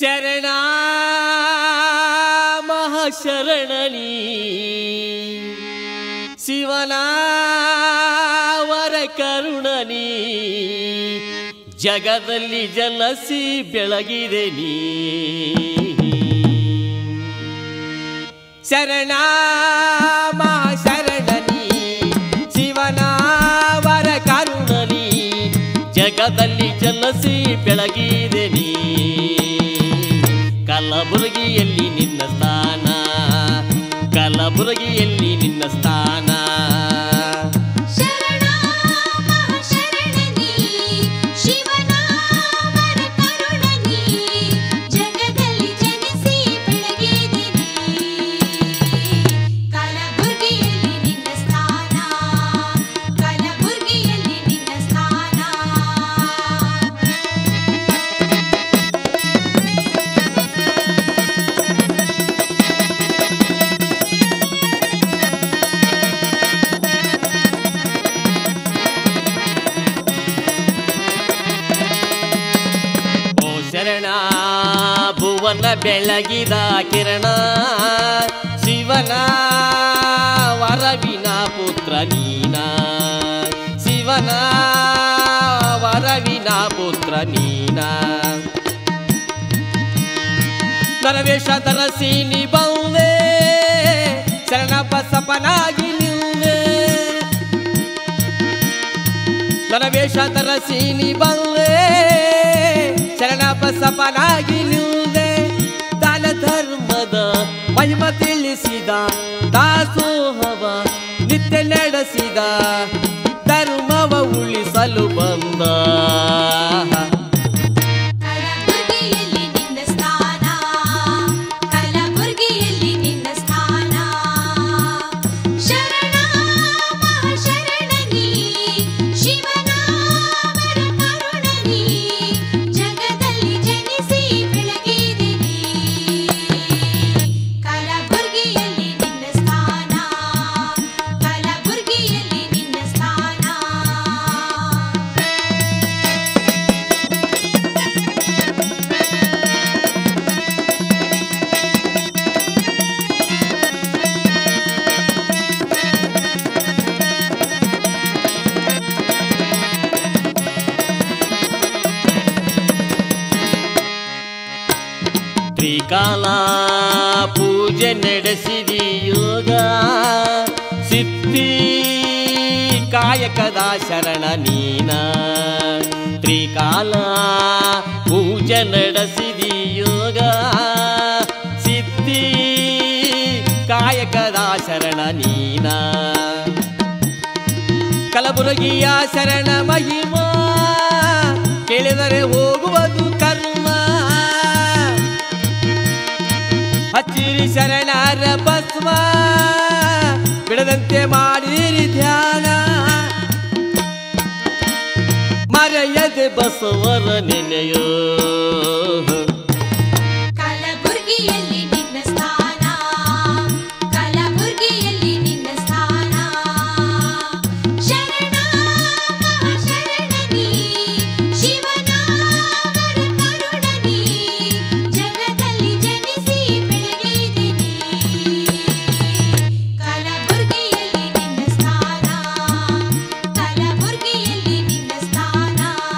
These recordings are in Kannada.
ಶರಣ ಮಹಾಶರಣನಿ ಶಿವನ ವರ ಕರುಣನಿ ಜಗದಲ್ಲಿ ಜಲಸಿ ಬೆಳಗಿದೆ ನೀ ಶರಣ ಮಹಾಶರಣನಿ ಶಿವನ ವರ ಕರುಣನಿ ಜಗದಲ್ಲಿ ಜಲಸಿ ಬೆಳಗಿದೆ ನೀ ಕಲಬುರಗಿಯಲ್ಲಿ ನಿನ್ನ ಸ್ಥಾನ ಕಲಬುರಗಿಯಲ್ಲಿ ನಿನ್ನ ಸ್ಥಾನ ಶರಣ ಮಹಾಶರಣನಿ ಶಿವನ ವರ ಕರುಣನಿ ಜಗದಲ್ಲಿ ಜನಿಸಿ ಬೆಳಗಿದಿನಿ ಕಲಬುರ್ಗಿಯಲ್ಲಿ ನಿನ್ನ ಸ್ಥಾನ ಕಲಬುರ್ಗಿಯಲ್ಲಿ ನಿನ್ನ ಸ್ಥಾನ ಓ ಶರಣ ಭುವನ ಬೆಳಗಿದ ಕಿರಣ ಶಿವನ ವರವಿನ ಪುತ್ರ ನೀನ ಶಿವನ ವರವಿನ ಪುತ್ರ ನೀನ ನರವೇಶ ಧರಸಿ ನೀ ಬಂದೆ ಶರಣ ಬಸಪ್ಪನಾಗಿ ನಿಲ್ಲೆ ನನ್ನ ವೇಷ ಧರಸಿ ನೀ ಬಂದೆ ಶರಣ ಬಸಪ್ಪನಾಗಿ ನಿಲ್ದೆ ದಾನ ಧರ್ಮದ ಮಹಿಮ ತಿಳಿಸಿದ ದಾಸೋಹವ ನಿತ್ಯ ನಡೆಸಿದ ಧರ್ಮವ ಉಳಿಸಲು ಬಂದ ಕಲಬುರ್ಗಿಯಲ್ಲಿ ನಿನ್ನ ಸ್ಥಾನ ಕಲಬುರ್ಗಿಯಲ್ಲಿ ನಿನ್ನ ಸ್ಥಾನ ಶರಣ ಮಹಾಶರಣನಿ ಶಿವನ ವರ ಕರುಣನಿ ಜಗದಲ್ಲಿ ಜನಿಸಿ ಬೆಳಗಿದಿನಿ ಕಲಬುರ್ಗಿಯಲ್ಲಿ ನಿನ್ನ ಸ್ಥಾನ ಕಲಬುರ್ಗಿಯಲ್ಲಿ ನಿನ್ನ ಸ್ಥಾನ ತ್ರಿಕಾಲ ಪೂಜೆ ನಡೆಸಿದಿ ಯೋಗ ಸಿದ್ಧಿ ಕಾಯಕದ ಶರಣ ನೀನ ತ್ರಿಕಾಲ ಪೂಜೆ ನಡೆಸಿದಿ ಯೋಗ ಸಿದ್ಧಿ ಕಾಯಕದ ಶರಣ ನೀನ ಕಲಬುರಗಿಯ ಶರಣ ಮಹಿಮಾ ಕೇಳಿದರೆ ಹೋಗುವುದು ಕರ್ಮ ಹಚ್ಚಿರಿ ಶರಣರ ಭಸ್ಮ ಬಿಡದಂತೆ ಮಾಡಿರಿ ಧ್ಯಾನ ಮರೆಯದೆ ಬಸವರ ನೆನೆಯೋ ಕಲಬುರ್ಗಿಯಲ್ಲಿ ನಿನ್ನ ಸ್ಥಾನ ಕಲಬುರ್ಗಿಯಲ್ಲಿ ನಿನ್ನ ಸ್ಥಾನ ಶರಣ ಮಹಾಶರಣನಿ ಶಿವನ ವರ ಕರುಣನಿ ಜಗದಲ್ಲಿ ಜನಿಸಿ ಬೆಳಗಿದಿನಿ ಕಲಬುರ್ಗಿಯಲ್ಲಿ ನಿನ್ನ ಸ್ಥಾನ ಕಲಬುರ್ಗಿಯಲ್ಲಿ ನಿನ್ನ ಸ್ಥಾನ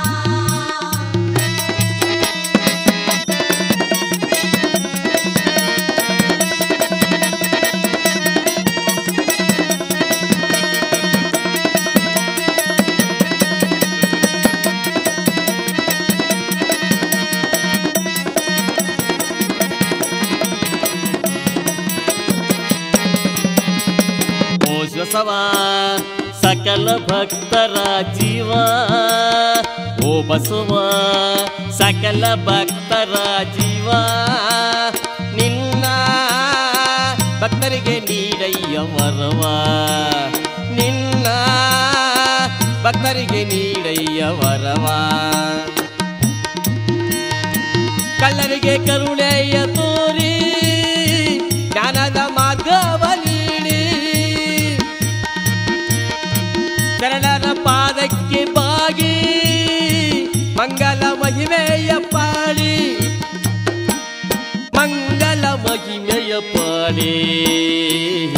ಓ ಬಸವ ಸಕಲ ಭಕ್ತರ ಜೀವ ಓ ಬಸವ ಸಕಲ ಭಕ್ತರ ಜೀವ ನಿನ್ನ ಭಕ್ತರಿಗೆ ನೀಡಯ್ಯ ವರವ ನಿನ್ನ ಭಕ್ತರಿಗೆ ನೀಡಯ್ಯ ವರವ ಕಳ್ಳರಿಗೆ ಕರುಣೆಯ ತೋರಿ ಜ್ಞಾನದ ಮಾರ್ಗವ ನೀಡಿ ಶರಣರ ಪಾದಕ್ಕೆ ಬಾಗಿ ಮಂಗಲ ಮಹಿಮೆಯ ಪಾಡಿ ಮಹಿಮೆಯ ಪಾಡೇ